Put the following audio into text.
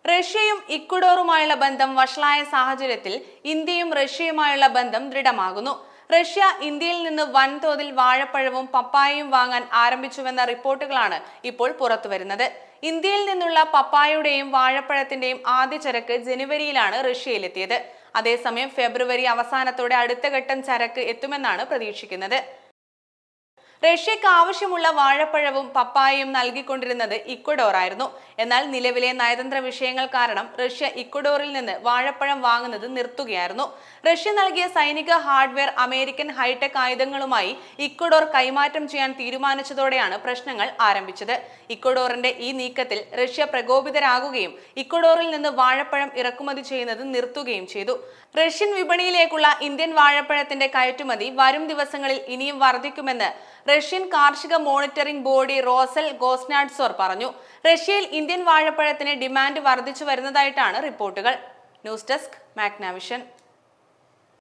റഷ്യയും ഇക്വഡോറുമായുള്ള ബന്ധം വഷളായ സാഹചര്യത്തിൽ ഇന്ത്യയും റഷ്യയുമായുള്ള ബന്ധം ദൃഢമാകുന്നു റഷ്യ ഇന്ത്യയിൽ നിന്ന് വൻതോതിൽ വാഴപ്പഴവും പപ്പായയും വാങ്ങാൻ ആരംഭിച്ചുവെന്ന റിപ്പോർട്ടുകളാണ് ഇപ്പോൾ പുറത്തുവരുന്നത് ഇന്ത്യയിൽ നിന്നുള്ള പപ്പായയുടെയും വാഴപ്പഴത്തിന്റെയും ആദ്യ ചരക്ക് ജനുവരിയിലാണ് റഷ്യയിലെത്തിയത് അതേസമയം ഫെബ്രുവരി അവസാനത്തോടെ അടുത്ത ഘട്ടം ചരക്ക് എത്തുമെന്നാണ് പ്രതീക്ഷിക്കുന്നത് റഷ്യക്ക് ആവശ്യമുള്ള വാഴപ്പഴവും പപ്പായയും നൽകിക്കൊണ്ടിരുന്നത് ഇക്വഡോർ ആയിരുന്നു എന്നാൽ നിലവിലെ നയതന്ത്ര വിഷയങ്ങൾ കാരണം റഷ്യ ഇക്വഡോറിൽ നിന്ന് വാഴപ്പഴം വാങ്ങുന്നത് നിർത്തുകയായിരുന്നു റഷ്യ നൽകിയ സൈനിക ഹാർഡ്വെയർ അമേരിക്കൻ ഹൈടെക് ആയുധങ്ങളുമായി ഇക്വഡോർ കൈമാറ്റം ചെയ്യാൻ തീരുമാനിച്ചതോടെയാണ് പ്രശ്നങ്ങൾ ആരംഭിച്ചത് ഇക്വഡോറിന്റെ ഈ നീക്കത്തിൽ റഷ്യ പ്രകോപിതരാകുകയും ഇക്വഡോറിൽ നിന്ന് വാഴപ്പഴം ഇറക്കുമതി ചെയ്യുന്നത് നിർത്തുകയും ചെയ്തു റഷ്യൻ വിപണിയിലേക്കുള്ള ഇന്ത്യൻ വാഴപ്പഴത്തിന്റെ കയറ്റുമതി വരും ദിവസങ്ങളിൽ ഇനിയും വർദ്ധിക്കുമെന്ന് റഷ്യൻ കാർഷിക മോണിറ്ററിംഗ് ബോഡി റോസൽ ഗോസ്നാഡ്സോർ പറഞ്ഞു റഷ്യയിൽ ഇന്ത്യൻ വാഴപ്പഴത്തിന് ഡിമാൻഡ് വർദ്ധിച്ചു വരുന്നതായിട്ടാണ് റിപ്പോർട്ടുകൾ ന്യൂസ് ഡെസ്ക് മാഗ്നാവിഷൻ